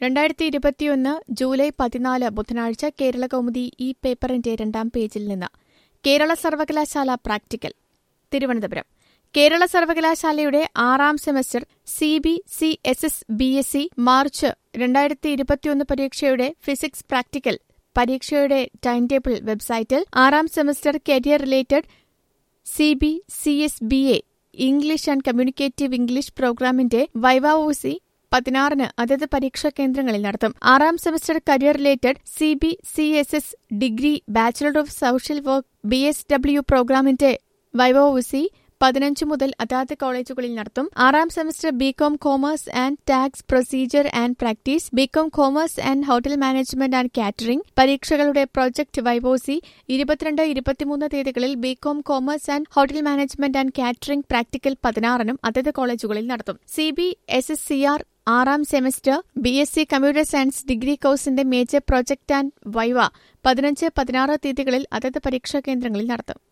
രണ്ടായിരത്തി ഇരുപത്തിയൊന്ന് ജൂലൈ പതിനാല് ബുധനാഴ്ച കേരള കൗമുദി ഈ പേപ്പറിന്റെ രണ്ടാം പേജിൽ നിന്ന് കേരള സർവകലാശാല പ്രാക്ടിക്കൽ തിരുവനന്തപുരം കേരള സർവകലാശാലയുടെ ആറാം semester C B C S S B S C March രണ്ടായിരത്തി ഇരുപത്തിയൊന്ന് പരീക്ഷയുടെ ഫിസിക്സ് പ്രാക്ടിക്കൽ പരീക്ഷയുടെ ടൈം ടേബിൾ വെബ്സൈറ്റിൽ ആറാം semester career related C B C S B A English and communicative English പ്രോഗ്രാമിന്റെ വൈവാവോസി പതിനാറിന് അതത് പരീക്ഷാ കേന്ദ്രങ്ങളിൽ നടത്തും ആറാം semester career related C B C S S degree bachelor of social work B S W പ്രോഗ്രാമിന്റെ വൈവോസി പതിനഞ്ച് മുതൽ അതാത് കോളേജുകളിൽ നടത്തും ആറാം semester BCom commerce and tax procedure and practice BCom commerce and hotel management and catering പരീക്ഷകളുടെ project viva voce ഇരുപത്തിരണ്ട് ഇരുപത്തിമൂന്ന് തീയതികളിൽ BCom commerce and hotel management and catering practical പതിനാറിനും അതത് കോളേജുകളിൽ നടത്തും C B S S C R ആറാം semester B S C computer science degree കോഴ്സിന്റെ മേജർ പ്രൊജക്ട് ആൻഡ് വൈവ പതിനഞ്ച് പതിനാറ് തീയതികളിൽ അതത് പരീക്ഷാ കേന്ദ്രങ്ങളിൽ നടത്തും